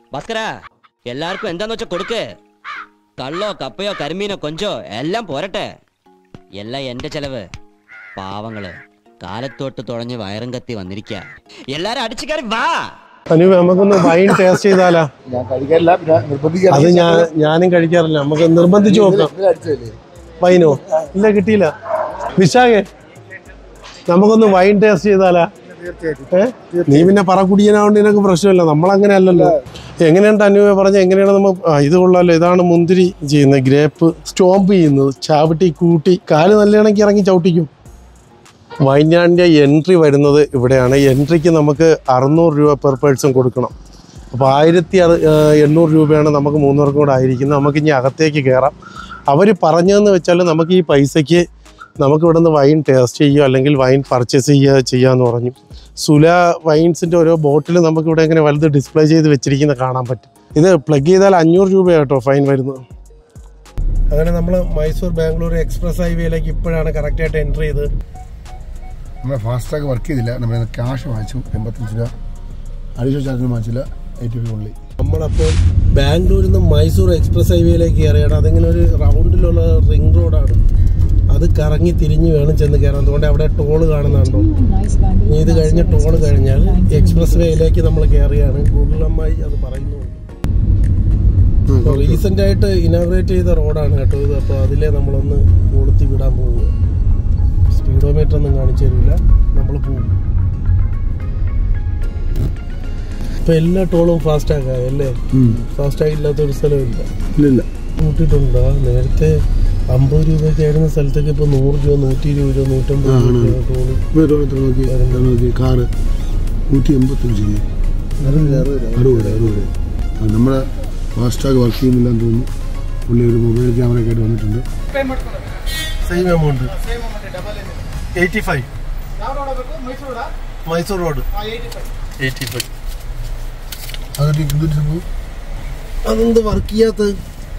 ഭാസ്കര എല്ലാവർക്കും എന്താന്ന് വെച്ചാ കൊടുക്ക് കള്ളോ കപ്പയോ കരിമീനോ കൊഞ്ചോ എല്ലാം പോരട്ടെ എല്ലാം എന്റെ ചെലവ് പാവങ്ങള് കാലത്തോട്ട് തുഴഞ്ഞ് വയറും കത്തി വന്നിരിക്ക എല്ലാരും അടിച്ചു കയറി വാ അനു നമുക്കൊന്ന് വൈൻ ടേസ്റ്റ് ചെയ്താലാ ഞാൻ കഴിക്കാറില്ല പിന്നെ നിർബന്ധിക്കാൻ അത് ഞാൻ ഞാനും കഴിക്കാറില്ല നമുക്ക് നിർബന്ധിച്ച് നോക്കാം അടിച്ചതല്ലേ വൈനോ ഇല്ല കിട്ടിയില്ല വിശാഖേ നമുക്കൊന്ന് വൈൻ ടേസ്റ്റ് ചെയ്താലാ ഏ? നീ പിന്നെ പറ കുടിയനാവോണ്ട് നിനക്ക് പ്രശ്നമില്ല നമ്മളങ്ങനെ അല്ലല്ലോ എങ്ങനെയാണ് അനുവ പറഞ്ഞ എങ്ങനെയാണ് നമ്മൾ ആ, ഇത് കൊള്ളാലോ ഇതാണ് മുന്തിരി ചെയ്യുന്നത് ഗ്രേപ്പ് സ്റ്റോംപ് ചെയ്യുന്നത് ചാവട്ടി കൂട്ടി കാല് നല്ലതാണെങ്കിൽ ഇറങ്ങി ചവിട്ടിക്കും വൈനാടിൻ്റെ എൻട്രി വരുന്നത് ഇവിടെയാണ് എൻട്രിക്ക് നമുക്ക് അറുന്നൂറ് രൂപ പെർ പേഴ്സൺ കൊടുക്കണം അപ്പോൾ ആയിരത്തി അറു ആ, എണ്ണൂറ് രൂപയാണ് നമുക്ക് മൂന്നുപേർക്കും കൂടെ ആയിരിക്കുന്നത് നമുക്ക് ഇനി അകത്തേക്ക് കയറാം അവർ പറഞ്ഞതെന്ന് വെച്ചാൽ നമുക്ക് ഈ പൈസയ്ക്ക് നമുക്ക് ഇവിടെ നിന്ന് വൈൻ ടേസ്റ്റ് ചെയ്യുക അല്ലെങ്കിൽ വൈൻ പർച്ചേസ് ചെയ്യുക ചെയ്യാമെന്ന് പറഞ്ഞു സുല വൈൻസിൻ്റെ ഓരോ ബോട്ടിൽ നമുക്ക് ഇവിടെ ഇങ്ങനെ വലുത് ഡിസ്പ്ലേ ചെയ്ത് വെച്ചിരിക്കുന്ന കാണാൻ പറ്റും ഇത് പ്ലഗ് ചെയ്താൽ അഞ്ഞൂറ് രൂപയാട്ടോ ഫൈൻ വരുന്നത് അങ്ങനെ നമ്മൾ മൈസൂർ ബാംഗ്ലൂർ എക്സ്പ്രസ് ഹൈവേയിലേക്ക് ഇപ്പോഴാണ് കറക്റ്റായിട്ട് എൻട്രി ചെയ്ത് നമ്മുടെ ഫാസ്ടാഗ് വർക്ക് ചെയ്തില്ല നമ്മൾ ക്യാഷ് വാങ്ങിച്ചു എൺപത്തഞ്ച് രൂപ അഡീഷണൽ ചാർജ് വാങ്ങിച്ചില്ല എയ്റ്റി രൂപ ഉള്ളി നമ്മളപ്പോൾ ബാംഗ്ലൂരിൽ നിന്ന് മൈസൂർ എക്സ്പ്രസ് ഹൈവേയിലേക്ക് കയറിയാണ് അതിങ്ങനെ ഒരു റൗണ്ടിലുള്ള റിംഗ് റോഡാണ് അത് കറങ്ങി തിരിഞ്ഞ് വേണം ചെന്ന് കയറാൻ അതുകൊണ്ട് അവിടെ ടോള് കാണുന്നുണ്ടോ ഇനി ഇത് കഴിഞ്ഞ് ടോള് കഴിഞ്ഞാൽ എക്സ്പ്രസ് വേയിലേക്ക് നമ്മൾ കയറിയാണ് ഗൂഗിൾ അമ്മായി അത് പറയുന്നുണ്ട് റീസെന്റ് ആയിട്ട് ഇനാഗ്രേറ്റ് ചെയ്ത റോഡാണ് കേട്ടോ ഇത് അപ്പോൾ അതിലെ നമ്മളൊന്ന് കൊളുത്തി വിടാൻ പോവുക സ്പീഡോമീറ്റർ ഒന്നും കാണിച്ചു തരില്ല നമ്മൾ പോകും ഇപ്പൊ എല്ലാ ടോളും ഫാസ്റ്റ് ആക്കാ അല്ലേ ഫാസ്റ്റ് ആയില്ലാത്ത ഒരു സ്ഥലമില്ല ഇല്ല കൂട്ടിയിട്ടുണ്ടോ നേരത്തെ അമ്പത് രൂപയ്ക്ക് ആയിരുന്ന സ്ഥലത്തേക്ക് ഇപ്പൊ നൂറ് രൂപ നൂറ്റി ഇരുപത് രൂപ നൂറ്റമ്പത് രൂപ ടോള് എത്ര നോക്കി നോക്കി കാറ് നൂറ്റി എൺപത്തഞ്ച് അറുപത് അറുപത് ആ, നമ്മുടെ ഫാസ്ടാഗ് വർക്ക് ചെയ്യുന്നില്ലെന്ന് തോന്നുന്നു പുള്ളി ഒരു മൊബൈൽ ക്യാമറ ഒക്കെ ആയിട്ട് വന്നിട്ടുണ്ട് same amount eighty five Mysore road eighty five അതൊരു എന്തൊരു സംഭവം അതെന്ത് വർക്ക് ചെയ്യാത്തത്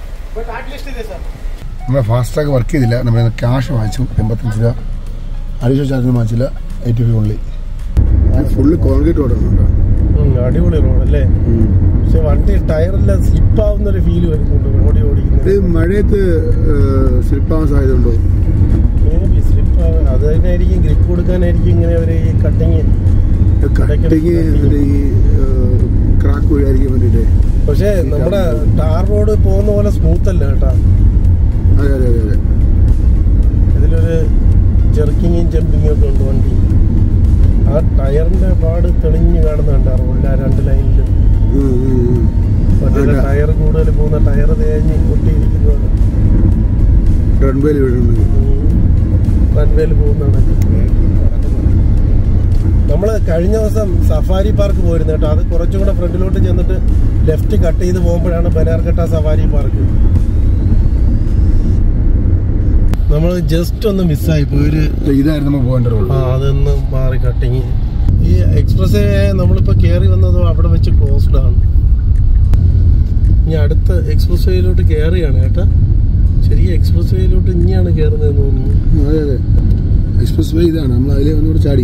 നമ്മുടെ ഫാസ്ടാഗ് വർക്ക് ചെയ്തില്ല നമ്മൾ ക്യാഷ് വാങ്ങിച്ചു എൺപത്തഞ്ച് രൂപ അഡീഷണൽ ചാർജ് വാങ്ങിച്ചില്ല എയ്റ്റി രൂപ ഉള്ളി ഫുള്ള് കോൺക്രീറ്റ് റോഡാണ് കേട്ടോ ഉം, അടിപൊളി റോഡ് അല്ലേ പക്ഷെ വണ്ടി ടയറെല്ലാം സ്ലിപ്പ് ആവുന്ന ഒരു ഫീല് വരുന്നുണ്ട് ഓടി ഓടിക്കുന്നത് ഇത് മഴയത്ത് സ്ലിപ്പാവാൻ സാധ്യതയുണ്ടോ മേബി സ്ലിപ്പ് ആവാൻ അത് തന്നെയായിരിക്കും ഗ്രിപ്പ് കൊടുക്കാനായിരിക്കും ഇങ്ങനെ അവർ ഈ കട്ടിങ് കട്ടിങ് എന്നിട്ട് ഈ ക്രാക്ക് വീഴാതിരിക്കാൻ വേണ്ടിയിട്ട് പക്ഷെ നമ്മുടെ ടാർ റോഡ് പോകുന്ന പോലെ സ്മൂത്ത് അല്ല കേട്ടാ അതെ അതെ അതെ അതെ ഇതിലൊരു ജെർക്കിങ്ങും ജമ്പിങ്ങും ഒക്കെ ഉണ്ട് വണ്ടി ആ ടയറിന്റെ പാട് തെളിഞ്ഞ് കാണുന്നുണ്ട് ആ റോഡിൽ ആ രണ്ട് ലൈനിലും ഉം, ഉം, ഉം. മറ്റേ അതെ. ടയർ കൂടുതൽ പോകുന്ന ടയർ തേഞ്ഞ് പൊട്ടിയിരിക്കുന്നതാണ് റൺവേയിൽ വീഴുന്നുണ്ട് റൺവേയിൽ പോകുന്നതാണ് നമ്മൾ കഴിഞ്ഞ ദിവസം സഫാരി പാർക്ക് പോയിരുന്നു കേട്ടോ അത് കുറച്ചും കൂടെ ഫ്രണ്ടിലോട്ട് ചെന്നിട്ട് ലെഫ്റ്റ് കട്ട് ചെയ്ത് പോകുമ്പോഴാണ് ബനാർഘട്ട സഫാരി പാർക്ക് നമ്മൾ ജസ്റ്റ് ഒന്ന് മിസ്സായി പോയി ഒരു ഇതായിരുന്നു നമ്മൾ പോകേണ്ട റോഡ് ആ അതൊന്ന് മാറി കട്ടിങ് ഈ എക്സ്പ്രസ് നമ്മളിപ്പോൾ കയറി വന്നത് അവിടെ വെച്ച് ക്ലോസ്ഡ് ആണ് ഇനി അടുത്ത എക്സ്പ്രസ് വേയിലോട്ട് കയറിയാണ് കേട്ടാ ശരിക്കും എക്സ്പ്രസ് വേയിലോട്ട് ഇനിയാണ് കയറുന്നതെന്ന് തോന്നുന്നു അതെ അതെ എക്സ്പ്രസ് വേ ഇതാണ് നമ്മൾ അതിലെ ഒന്നുകൂടെ ചാടി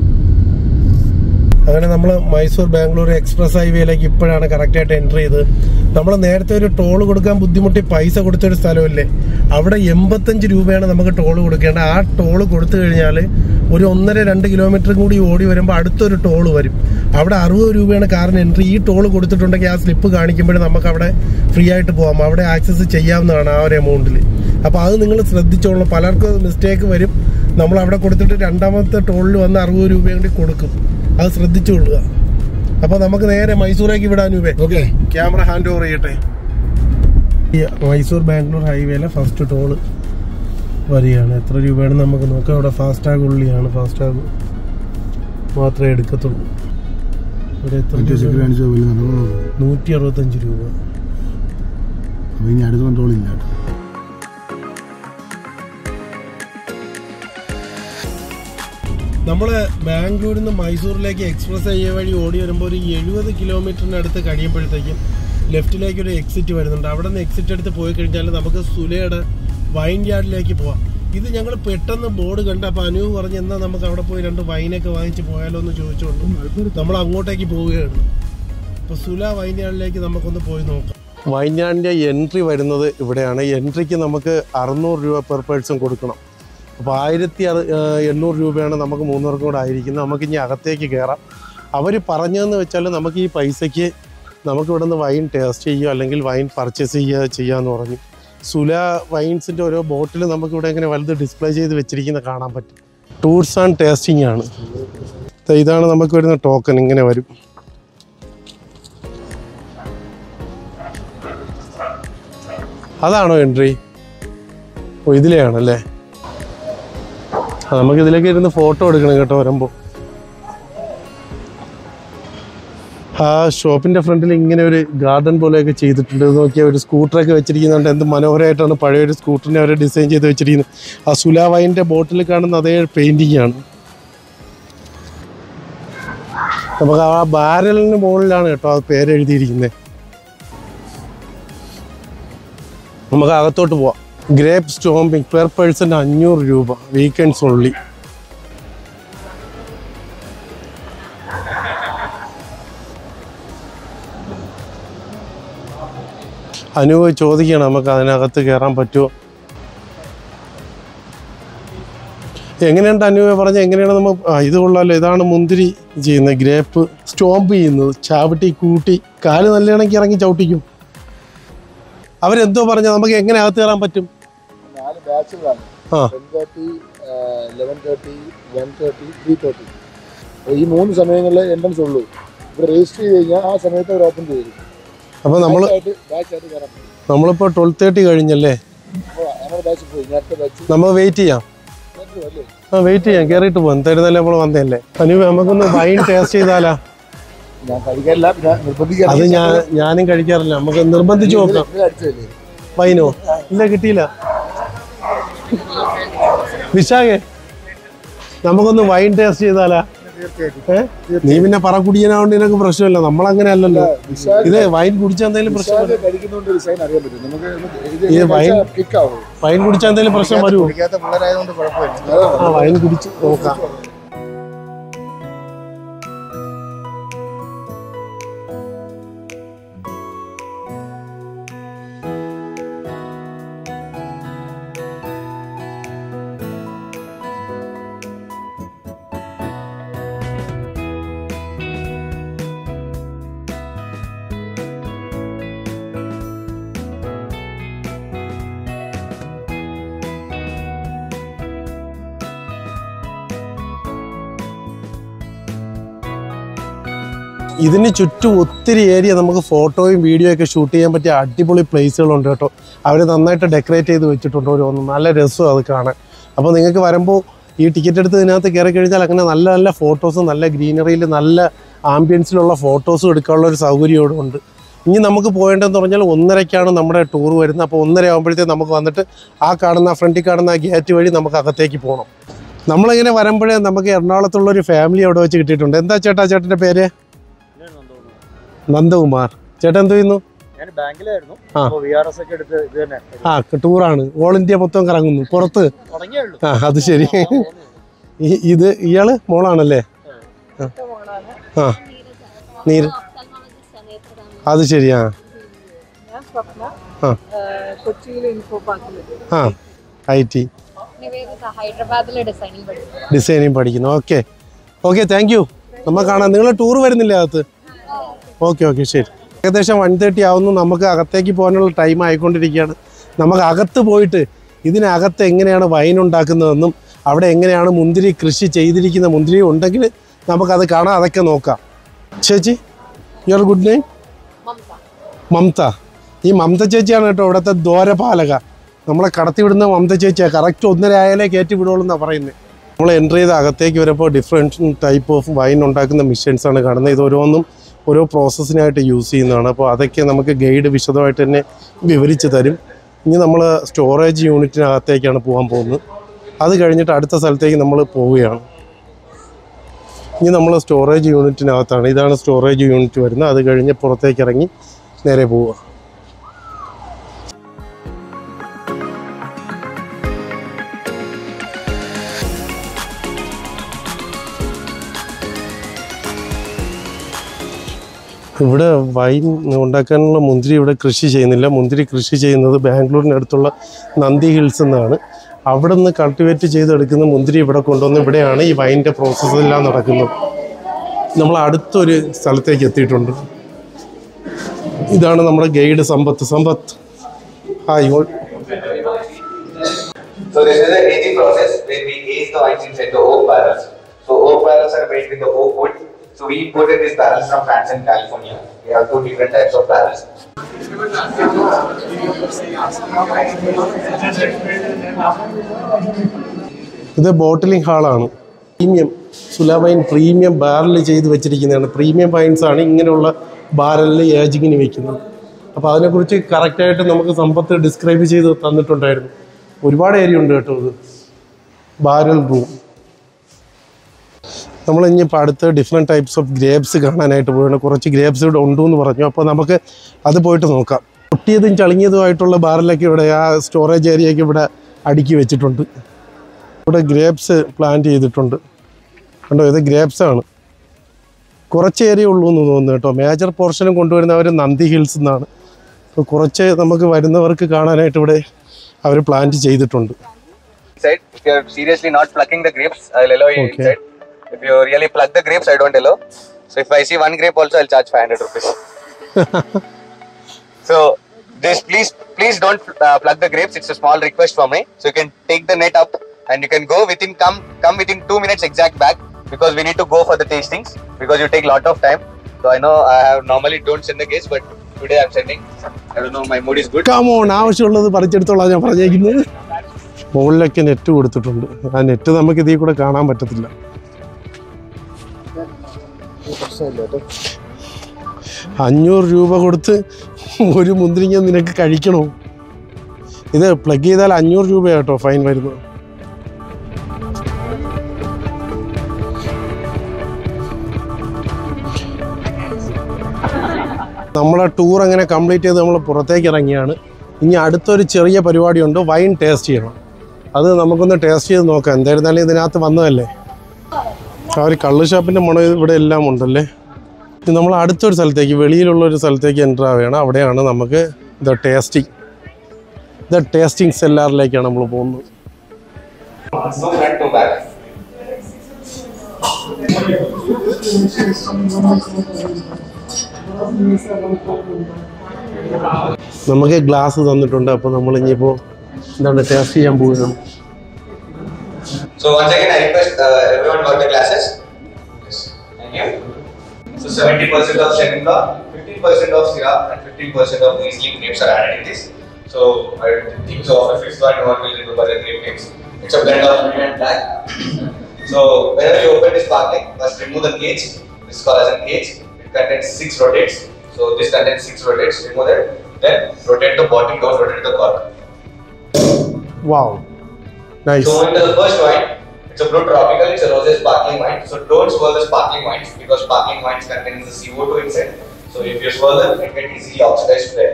അങ്ങനെ നമ്മൾ മൈസൂർ ബാംഗ്ലൂർ എക്സ്പ്രസ് ഹൈവേയിലേക്ക് ഇപ്പോഴാണ് കറക്റ്റായിട്ട് എൻട്രി ചെയ്ത് നമ്മൾ നേരത്തെ ഒരു ടോൾ കൊടുക്കാൻ ബുദ്ധിമുട്ടി പൈസ കൊടുത്തൊരു സ്ഥലമില്ലേ അവിടെ എൺപത്തഞ്ച് രൂപയാണ് നമുക്ക് ടോൾ കൊടുക്കേണ്ടത് ആ ടോൾ കൊടുത്തു കഴിഞ്ഞാൽ ഒരു ഒന്നര രണ്ട് കിലോമീറ്റർ കൂടി ഓടി വരുമ്പോൾ അടുത്തൊരു ടോൾ വരും അവിടെ അറുപത് രൂപയാണ് കാറിന് എൻട്രി ഈ ടോൾ കൊടുത്തിട്ടുണ്ടെങ്കിൽ ആ സ്ലിപ്പ് കാണിക്കുമ്പോൾ നമുക്ക് അവിടെ ഫ്രീ ആയിട്ട് പോകാം അവിടെ ആക്സസ് ചെയ്യാവുന്നതാണ് ആ ഒരു എമൗണ്ടിൽ അപ്പോൾ അത് നിങ്ങൾ ശ്രദ്ധിച്ചോളൂ പലർക്കും മിസ്റ്റേക്ക് വരും നമ്മൾ അവിടെ കൊടുത്തിട്ട് രണ്ടാമത്തെ ടോളിൽ വന്ന് അറുപത് രൂപ കൂടി കൊടുക്കും അത് ശ്രദ്ധിച്ചുകൊള്ളുക അപ്പൊ നമുക്ക് നേരെ മൈസൂരേക്ക് വിടാൻ രൂപേ ഓക്കെ ക്യാമറ ഹാൻഡ് ഓവർ ചെയ്യട്ടെ ഈ മൈസൂർ ബാംഗ്ലൂർ ഹൈവേയിലെ ഫസ്റ്റ് ടോള് വരികയാണ് എത്ര രൂപയാണ് നമുക്ക് നോക്കാം അവിടെ ഫാസ്ടാഗ് ഉള്ളിയാണ് ഫാസ്ടാഗ് മാത്രമേ എടുക്കത്തുള്ളൂ ഇവിടെ എത്ര മറ്റേ രൂപ? സെക്യൂർ കാണിച്ച പോലെ നടന്നു നൂറ്റി അറുപത്തഞ്ച് രൂപ അപ്പൊ ഇനി അടുത്ത കൺട്രോൾ ഇല്ല കേട്ടോ നമ്മള് ബാംഗ്ലൂരിൽ നിന്ന് മൈസൂരിലേക്ക് എക്സ്പ്രസ് ഹൈവേ വഴി ഓടി വരുമ്പോൾ ഒരു എഴുപത് കിലോമീറ്ററിന് അടുത്ത് കഴിയുമ്പോഴത്തേക്കും ലെഫ്റ്റിലേക്ക് ഒരു എക്സിറ്റ് വരുന്നുണ്ട് അവിടെ നിന്ന് എക്സിറ്റ് എടുത്ത് പോയി കഴിഞ്ഞാൽ നമുക്ക് സുലയുടെ വൈൻ യാർഡിലേക്ക് പോവാം ഇത് ഞങ്ങൾ പെട്ടെന്ന് ബോർഡ് കണ്ട് അപ്പൊ അനു പറഞ്ഞ് എന്നാ നമുക്ക് അവിടെ പോയി രണ്ട് വൈനൊക്കെ വാങ്ങിച്ച് പോയാലോ എന്ന് ചോദിച്ചുകൊണ്ട് നമ്മൾ അങ്ങോട്ടേക്ക് പോവുകയാണ് അപ്പോൾ സുല വൈൻയാർഡിലേക്ക് നമുക്കൊന്ന് പോയി നോക്കാം വൈൻയാർഡിൻ്റെ എൻട്രി വരുന്നത് ഇവിടെയാണ് എൻട്രിക്ക് നമുക്ക് അറുന്നൂറ് രൂപ പെർ പേഴ്സൺ കൊടുക്കണം അപ്പോൾ ആയിരത്തി അറു ഏഹ് എണ്ണൂറ് രൂപയാണ് നമുക്ക് മൂന്നുപേർക്കും കൂടെ ആയിരിക്കുന്നത് നമുക്ക് ഇനി അകത്തേക്ക് കയറാം അവർ പറഞ്ഞതെന്ന് വെച്ചാൽ നമുക്ക് ഈ പൈസയ്ക്ക് നമുക്ക് ഇവിടെ നിന്ന് വൈൻ ടേസ്റ്റ് ചെയ്യുക അല്ലെങ്കിൽ വൈൻ പർച്ചേസ് ചെയ്യുക ചെയ്യാമെന്ന് പറഞ്ഞു സുല വൈൻസിൻ്റെ ഓരോ ബോട്ടിൽ നമുക്കിവിടെ ഇങ്ങനെ വലുത് ഡിസ്പ്ലേ ചെയ്ത് വെച്ചിരിക്കുന്നത് കാണാൻ പറ്റും ടൂർസ് ആൻഡ് ടേസ്റ്റിംഗ് ആണ് ദേ ഇതാണ് നമുക്ക് വരുന്ന ടോക്കൺ ഇങ്ങനെ വരും അതാണോ എൻട്രി ഓ ഇതിലെയാണല്ലേ ആ, നമുക്ക് ഇതിലേക്ക് ഇരുന്ന് ഫോട്ടോ എടുക്കണം കേട്ടോ വരുമ്പോൾ ആ ഷോപ്പിന്റെ ഫ്രണ്ടിൽ ഇങ്ങനെ ഒരു ഗാർഡൻ പോലെയൊക്കെ ചെയ്തിട്ടുണ്ട് ഇത് നോക്കിയാൽ ഒരു സ്കൂട്ടറൊക്കെ വെച്ചിരിക്കുന്നുണ്ട് എന്ത് മനോഹരമായിട്ടാണ് പഴയ ഒരു സ്കൂട്ടറിനെ അവർ ഡിസൈൻ ചെയ്ത് വെച്ചിരിക്കുന്നത് ആ സുലാവൈൻ്റെ ബോട്ടിൽ കാണുന്ന അതേ പെയിന്റിംഗ് ആണ് നമുക്ക് ആ ബാരലിന് മുകളിലാണ് കേട്ടോ ആ പേര് എഴുതിയിരിക്കുന്നത് നമുക്ക് അകത്തോട്ട് പോവാം ഗ്രേപ്പ് സ്റ്റോമ്പിങ് പെർ പേഴ്സൺ അഞ്ഞൂറ് രൂപ വീക്കെൻഡ്സ് ഉള്ളി അനുവ് ചോദിക്കണം നമുക്ക് അതിനകത്ത് കയറാൻ പറ്റുമോ എങ്ങനെയുണ്ട് അനുവ പറഞ്ഞ എങ്ങനെയാണ് നമ്മൾ ആ ഇത് കൊള്ളാമല്ലോ ഇതാണ് മുന്തിരി ചെയ്യുന്നത് ഗ്രേപ്പ് സ്റ്റോമ്പ് ചെയ്യുന്നത് ചാവട്ടി കൂട്ടി കാല് നല്ലതാണെങ്കിൽ ഇറങ്ങി ചവിട്ടിക്കും അവരെന്തോ പറഞ്ഞ നമുക്ക് എങ്ങനെ അകത്ത് കയറാൻ പറ്റും നാല് ബാച്ചുകളാണ് ആ. Ten thirty eleven thirty one thirty three thirty ഈ മൂന്ന് സമയങ്ങളിൽ എൻട്രൻസ് ഉള്ളൂ ഇവിടെ രജിസ്റ്റർ ചെയ്ത് കഴിഞ്ഞാൽ ആ സമയത്ത് അവർ ഓപ്പൺ ചെയ്തു അപ്പോൾ നമ്മൾ ബാച്ചായിട്ട് ബാച്ചായിട്ട് കയറാൻ പറ്റും നമ്മളിപ്പോൾ ട്വൽവ് തേർട്ടി കഴിഞ്ഞല്ലേ അപ്പോൾ നമ്മുടെ ബാച്ച് പോയി ഇനി അടുത്ത ബാച്ച് നമുക്ക് വെയിറ്റ് ചെയ്യാം അല്ലേ ആ വെയിറ്റ് ചെയ്യാം കയറിയിട്ട് പോകും എന്തായിരുന്നല്ലേ നമ്മൾ വന്നതല്ലേ അനുവ നമുക്കൊന്ന് വൈൻ ടേസ്റ്റ് ചെയ്താലാ ഞാൻ കഴിക്കാറില്ല പിന്നെ നിർബന്ധിക്കാൻ അത് ഞാൻ ഞാനും കഴിക്കാറില്ല നമുക്ക് നിർബന്ധിച്ച് നോക്കാം അടിച്ചതല്ലേ വൈനോ ഇല്ല കിട്ടിയില്ല വിശാഖേ നമുക്കൊന്ന് വൈൻ ടേസ്റ്റ് ചെയ്താലാ തീർച്ചയായിട്ടും ഏ? നീ പിന്നെ പറ കുടിയനാവോണ്ട് നിനക്ക് പ്രശ്നമില്ല നമ്മളങ്ങനെ അല്ലല്ലോ വിശാഖ ഇത് വൈൻ കുടിച്ചാൽ എന്തെങ്കിലും പ്രശ്നം വിശാഖ കഴിക്കുന്നതുകൊണ്ട് ഡിസൈൻ അറിയാൻ പറ്റും നമുക്ക് ഈ ഇത് വൈൻ- കിക്ക് ആവും വൈൻ കുടിച്ചാൽ എന്തെങ്കിലും പ്രശ്നം വരുമോ കുടിക്കാത്ത പിള്ളേരായതുകൊണ്ട് കുഴപ്പമില്ല ആ വൈൻ കുടിച്ച് നോക്കാം ഇതിന് ചുറ്റും ഒത്തിരി ഏരിയ നമുക്ക് ഫോട്ടോയും വീഡിയോ ഒക്കെ ഷൂട്ട് ചെയ്യാൻ പറ്റിയ അടിപൊളി പ്ലേസുകളുണ്ട് കേട്ടോ അവർ നന്നായിട്ട് ഡെക്കറേറ്റ് ചെയ്ത് വെച്ചിട്ടുണ്ട് ഒരു നല്ല രസവും അത് കാണാൻ അപ്പോൾ നിങ്ങൾക്ക് വരുമ്പോൾ ഈ ടിക്കറ്റ് എടുത്ത് ഇതിനകത്ത് കയറി കഴിഞ്ഞാൽ അങ്ങനെ നല്ല നല്ല ഫോട്ടോസും നല്ല ഗ്രീനറിയിൽ നല്ല ആംബിയൻസിലുള്ള ഫോട്ടോസും എടുക്കാനുള്ള ഒരു സൗകര്യം ഇവിടെ ഉണ്ട് ഇനി നമുക്ക് പോകേണ്ടതെന്ന് പറഞ്ഞാൽ ഒന്നരയ്ക്കാണ് നമ്മുടെ ടൂർ വരുന്നത് അപ്പോൾ ഒന്നര ആകുമ്പോഴത്തേക്ക് നമുക്ക് വന്നിട്ട് ആ കാണുന്ന ഫ്രണ്ടിൽ കാണുന്ന ആ ഗേറ്റ് വഴി നമുക്ക് അകത്തേക്ക് പോകണം നമ്മളിങ്ങനെ വരുമ്പോഴേ നമുക്ക് എറണാകുളത്തുള്ള ഒരു ഫാമിലി അവിടെ വെച്ച് കിട്ടിയിട്ടുണ്ട് എന്താ ചേട്ടാ ചേട്ടൻ്റെ പേര് നന്ദകുമാർ ചേട്ടൻ എന്ത് ചെയ്യുന്നു ഞാൻ ബാങ്കിലായിരുന്നു ആ. അപ്പൊ വി ആർ എസ് ഒക്കെ എടുത്ത് ഇത് തന്നെ ആ ടൂറാണ് ഓൾ ഇന്ത്യ മൊത്തം കറങ്ങുന്നു പുറത്ത് തുടങ്ങിയേ ഉള്ളൂ ആ അത് ശരി ഈ- ഇത് ഇയാള് മോളാണല്ലേ ആ നീര് അത് ശരി ആ ഞാൻ സ്വപ്ന ആ. കൊച്ചിയിലെ ഇൻഫോ പാർക്കിൽ ആ ഐ ടി നിവേദിത ഹൈദരാബാദിലെ ഡിസൈനിങ് പഠിക്കുന്നു ഡിസൈനിങ് പഠിക്കുന്നു ഓക്കെ ഓക്കെ താങ്ക് യു നമ്മൾ കാണാം നിങ്ങൾ ടൂർ വരുന്നില്ലേ അകത്ത് ഓക്കെ ഓക്കെ ശരി ഏകദേശം വൺ തേർട്ടി ആവുന്നു നമുക്ക് അകത്തേക്ക് പോകാനുള്ള ടൈം ആയിക്കൊണ്ടിരിക്കുകയാണ് നമുക്ക് അകത്ത് പോയിട്ട് ഇതിനകത്ത് എങ്ങനെയാണ് വൈൻ ഉണ്ടാക്കുന്നതെന്നും അവിടെ എങ്ങനെയാണ് മുന്തിരി കൃഷി ചെയ്തിരിക്കുന്ന മുന്തിരി ഉണ്ടെങ്കിൽ നമുക്കത് കാണാം അതൊക്കെ നോക്കാം ചേച്ചി your good name Mamata Mamata ഈ മമത ചേച്ചിയാണ് കേട്ടോ ഇവിടുത്തെ ദ്വാരപാലക നമ്മളെ കടത്തിവിടുന്ന മമത ചേച്ചിയാണ് കറക്റ്റ് ഒന്നര ആയാലേ കയറ്റി വിടുള്ളൂ എന്നാണ് പറയുന്നത് നമ്മൾ എൻ്റർ ചെയ്ത് അകത്തേക്ക് വരുമ്പോൾ ഡിഫറെൻറ്റ് ടൈപ്പ് ഓഫ് വൈൻ ഉണ്ടാക്കുന്ന മെഷീൻസ് ആണ് കാണുന്നത് ഇത് ഓരോന്നും ഓരോ പ്രോസസ്സിനായിട്ട് യൂസ് ചെയ്യുന്നതാണ് അപ്പോൾ അതൊക്കെ നമുക്ക് ഗൈഡ് വിശദമായിട്ട് തന്നെ വിവരിച്ച് തരും ഇനി നമ്മൾ സ്റ്റോറേജ് യൂണിറ്റിനകത്തേക്കാണ് പോകാൻ പോകുന്നത് അത് കഴിഞ്ഞിട്ട് അടുത്ത സ്ഥലത്തേക്ക് നമ്മൾ പോവുകയാണ് ഇനി നമ്മൾ സ്റ്റോറേജ് യൂണിറ്റിനകത്താണ് ഇതാണ് സ്റ്റോറേജ് യൂണിറ്റ് വരുന്നത് അത് കഴിഞ്ഞ് പുറത്തേക്ക് ഇറങ്ങി നേരെ പോവുക ഇവിടെ വൈൻ ഉണ്ടാക്കാനുള്ള മുന്തിരി ഇവിടെ കൃഷി ചെയ്യുന്നില്ല മുന്തിരി കൃഷി ചെയ്യുന്നത് ബാംഗ്ലൂരിനടുത്തുള്ള നന്ദി ഹിൽസ് എന്നാണ് അവിടെ നിന്ന് കൾട്ടിവേറ്റ് ചെയ്തെടുക്കുന്ന മുന്തിരി ഇവിടെ കൊണ്ടുവന്ന് ഇവിടെയാണ് ഈ വൈൻ്റെ പ്രോസസ്സ് എല്ലാം നടക്കുന്നത് നമ്മൾ അടുത്തൊരു സ്ഥലത്തേക്ക് എത്തിയിട്ടുണ്ട് ഇതാണ് നമ്മുടെ ഗൈഡ് സമ്പത്ത് സമ്പത്ത് ഹായ് ഓ- So this is the aging process where we age the wines inside the oak barrels. So oak barrels are made with the oak wood. So we imported these barrels from France and California. We have two different types of barrels. ഇത് bottling ഹാളാണ് premium Sula wine premium barrel ചെയ്ത് വെച്ചിരിക്കുന്നതാണ് premium vines ആണ് ഇങ്ങനെയുള്ള ബാരലിൽ ഏജിങ്ങിന് വെക്കുന്നത് അപ്പോൾ അതിനെക്കുറിച്ച് കറക്റ്റായിട്ട് നമുക്ക് സമ്പത്ത് ഡിസ്ക്രൈബ് ചെയ്ത് തന്നിട്ടുണ്ടായിരുന്നു ഒരുപാട് ഏരിയ ഉണ്ട് കേട്ടോ ഇത് ബാരൽ റൂം നമ്മൾ ഇനിയിപ്പോൾ അടുത്ത് ഡിഫറെൻറ്റ് ടൈപ്സ് ഓഫ് ഗ്രേപ്സ് കാണാനായിട്ട് പോവുകയാണ് കുറച്ച് ഗ്രേപ്സ് ഇവിടെ ഉണ്ടെന്ന് പറഞ്ഞു അപ്പോൾ നമുക്ക് അത് പോയിട്ട് നോക്കാം പൊട്ടിയതും ചളിങ്ങിയതുമായിട്ടുള്ള ബാരലൊക്കെ ഇവിടെ ആ സ്റ്റോറേജ് ഏരിയയൊക്കെ ഇവിടെ അടുക്കി വെച്ചിട്ടുണ്ട് ഇവിടെ ഗ്രേപ്സ് പ്ലാന്റ് ചെയ്തിട്ടുണ്ട് കണ്ടോ ഇത് ഗ്രേപ്സ് ആണ് കുറച്ച് ഏരിയ ഉള്ളൂ എന്ന് തോന്നുന്നു കേട്ടോ മേജർ പോർഷനും കൊണ്ടുവരുന്നവർ നന്ദി ഹിൽസ് എന്നാണ് അപ്പോൾ കുറച്ച് നമുക്ക് വരുന്നവർക്ക് കാണാനായിട്ട് ഇവിടെ അവർ പ്ലാന്റ് ചെയ്തിട്ടുണ്ട് Inside, if you are seriously not plucking the grapes, I'll allow you Okay. inside. If you really plug the grapes, I don't allow. So if I see one grape also, I'll charge 500 rupees. so this please please don't uh, plug the grapes. It's a small request for me. So you can take the net up and you can go within come come within two minutes exact back because we need to go for the tastings because you take lot of time. So I know I have normally don't send the case, but today I'm sending. I don't know my mood is good. Come on ആവശ്യമുള്ളത് പറിച്ചെടുത്തോളാം ഞാൻ പറഞ്ഞേക്കുന്നത് മുകളിലൊക്കെ net കൊടുത്തിട്ടുണ്ട് ആ net നമുക്ക് ഇതിൽ കൂടെ കാണാൻ പറ്റത്തില്ല അഞ്ഞൂറ് രൂപ കൊടുത്ത് ഒരു മുന്തിരിങ്ങ നിനക്ക് കഴിക്കണോ ഇത് പ്ലഗ് ചെയ്താൽ അഞ്ഞൂറ് രൂപ കേട്ടോ ഫൈൻ വരുന്നത് നമ്മളെ ടൂർ അങ്ങനെ കംപ്ലീറ്റ് ചെയ്ത് നമ്മൾ പുറത്തേക്ക് ഇറങ്ങിയാണ് ഇനി അടുത്തൊരു ചെറിയ പരിപാടിയുണ്ട് വൈൻ ടേസ്റ്റ് ചെയ്യണം അത് നമുക്കൊന്ന് ടേസ്റ്റ് ചെയ്ത് നോക്കാം എന്തായിരുന്നാലും ഇതിനകത്ത് വന്നതല്ലേ ആ ഒരു കള്ള് ഷാപ്പിൻ്റെ മണം ഇവിടെ എല്ലാം ഉണ്ടല്ലേ ഇനി നമ്മൾ അടുത്തൊരു സ്ഥലത്തേക്ക് വെളിയിലുള്ള ഒരു സ്ഥലത്തേക്ക് എൻ്റർ ആവുകയാണ് അവിടെയാണ് നമുക്ക് ദ ടേസ്റ്റിംഗ് ദ ടേസ്റ്റിംഗ് സെല്ലാറിലേക്കാണ് നമ്മൾ പോകുന്നത് No front, no back. നമുക്ക് ഗ്ലാസ് തന്നിട്ടുണ്ട് അപ്പോൾ നമ്മൾ ഇനിയിപ്പോൾ എന്താണ് ടേസ്റ്റ് ചെയ്യാൻ പോവുകയാണ് So once again, I request uh, everyone got the glasses. Yes. Thank you. So 70% of Sheninga, 15% of Syrah, and 15% of Riesling grapes are added in this. So I think so. Of the fifth one, no one will remember the grape names. It's a blend of red and black. so whenever you open this sparkling, first remove the cage. This is called as a cage. It contains six rotates. So this contains six rotates. Remove that. Then rotate the bottom down, rotate the cork. Wow nice So into the first wine, it's a blue tropical, it's a rosé sparkling wine. So don't swirl the sparkling wines because sparkling wines contain the CO2 inside. So if you swirl them, it get easily oxidized there.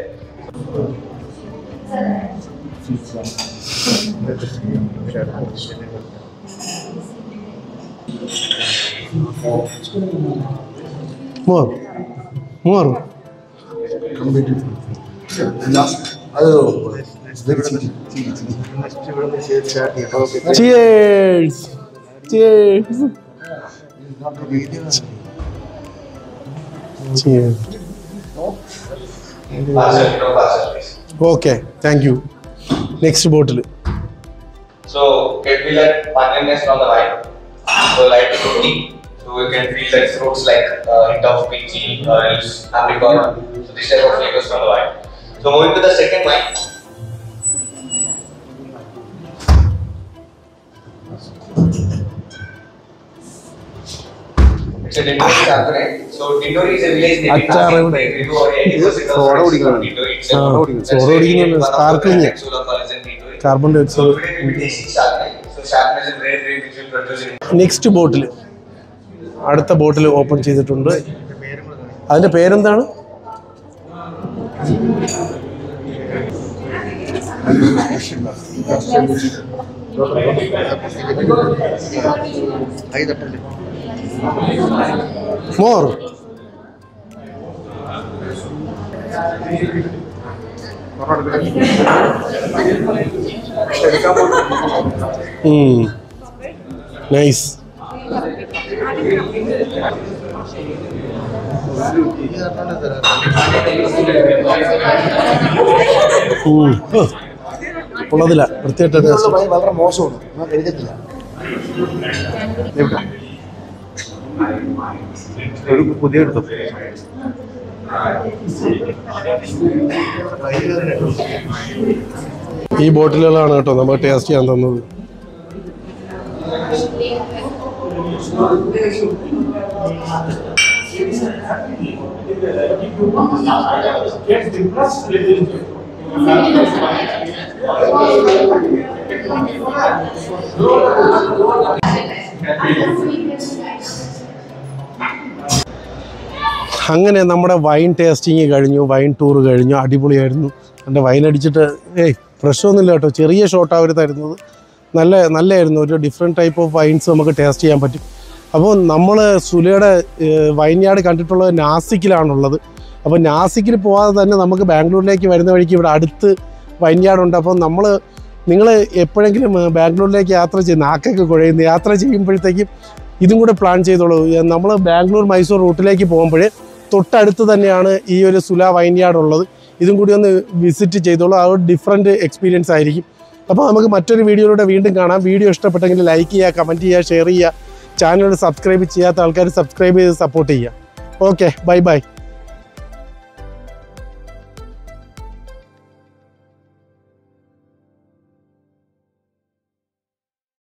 More more അത് very cheap, cheap, cheap. Cheers cheers cheers Parcel, no parcel, please. Okay thank you next bottle So can feel that punginess from the wine. So light fruity. So you can feel that fruits like uh, hint of peachy, uh, else apricot. So this type of flavors from the wine. So moving to the second wine. It's a Dindori Chardonnay. So Dindori is a village named അച്ചാർ Nasi. ഇവിടെ. They do a 80% of soda rice കുടിക്കണം. from Dindori ആ, itself. That's soda why we കുടിക്കുന്നുണ്ട്. get one of the Sparkling. brands, Axula College and Dindori. Carbon di So oxide today we will be tasting Chardonnay. So Chardonnay is a rare grape which we produce in next bottle അടുത്ത ബോട്ടിൽ open ചെയ്തിട്ടുണ്ട് അതിന്റെ പേരെന്താണ് more nice ഉള്ളതില്ല വൃത്തിയായിട്ട് taste വളരെ മോശമാണ് ഞാൻ കഴിക്കത്തില്ല ഒരു പുതിയ എടുത്തു ഈ ബോട്ടിലുകളാണ് കേട്ടോ നമുക്ക് ടേസ്റ്റ് ചെയ്യാൻ തന്നത് അങ്ങനെ നമ്മുടെ വൈൻ ടേസ്റ്റിങ് കഴിഞ്ഞു വൈൻ ടൂർ കഴിഞ്ഞു അടിപൊളിയായിരുന്നു എൻ്റെ വൈൻ അടിച്ചിട്ട് ഏയ് പ്രശ്നമൊന്നുമില്ല കേട്ടോ ചെറിയ ഷോട്ടാണ് അവർ തരുന്നത് നല്ല നല്ലതായിരുന്നു ഒരു ഡിഫറെൻറ്റ് ടൈപ്പ് ഓഫ് വൈൻസ് നമുക്ക് ടേസ്റ്റ് ചെയ്യാൻ പറ്റും അപ്പോൾ നമ്മൾ സുലയുടെ വൈൻയാർഡ് കണ്ടിട്ടുള്ളത് നാസിക്കിലാണുള്ളത് അപ്പോൾ നാസിക്കിൽ പോകാതെ തന്നെ നമുക്ക് ബാംഗ്ലൂരിലേക്ക് വരുന്ന വഴിക്ക് ഇവിടെ അടുത്ത് വൈൻയാർഡ് ഉണ്ട് അപ്പോൾ നമ്മൾ നിങ്ങൾ എപ്പോഴെങ്കിലും ഏഹ്, ബാംഗ്ലൂരിലേക്ക് യാത്ര ചെയ്ത് നാക്കൊക്കെ കുഴയുന്നു യാത്ര ചെയ്യുമ്പോഴത്തേക്കും ഇതും കൂടെ പ്ലാൻ ചെയ്തോളൂ നമ്മൾ ബാംഗ്ലൂർ മൈസൂർ റൂട്ടിലേക്ക് പോകുമ്പോൾ തൊട്ടടുത്ത് തന്നെയാണ് ഈ ഒരു സുല വൈൻയാർഡ് ഉള്ളത് ഇതും കൂടി ഒന്ന് വിസിറ്റ് ചെയ്തോളൂ ആ ഒരു ഡിഫറെൻറ്റ് എക്സ്പീരിയൻസ് ആയിരിക്കും അപ്പോൾ നമുക്ക് മറ്റൊരു വീഡിയോയിലൂടെ വീണ്ടും കാണാം വീഡിയോ ഇഷ്ടപ്പെട്ടെങ്കിൽ ലൈക്ക് ചെയ്യുക കമൻറ്റ് ചെയ്യുക ഷെയർ ചെയ്യുക ചാനൽ സബ്സ്ക്രൈബ് ചെയ്യാത്ത ആൾക്കാർ സബ്സ്ക്രൈബ് ചെയ്ത് സപ്പോർട്ട് ചെയ്യുക ഓക്കെ ബൈ ബൈ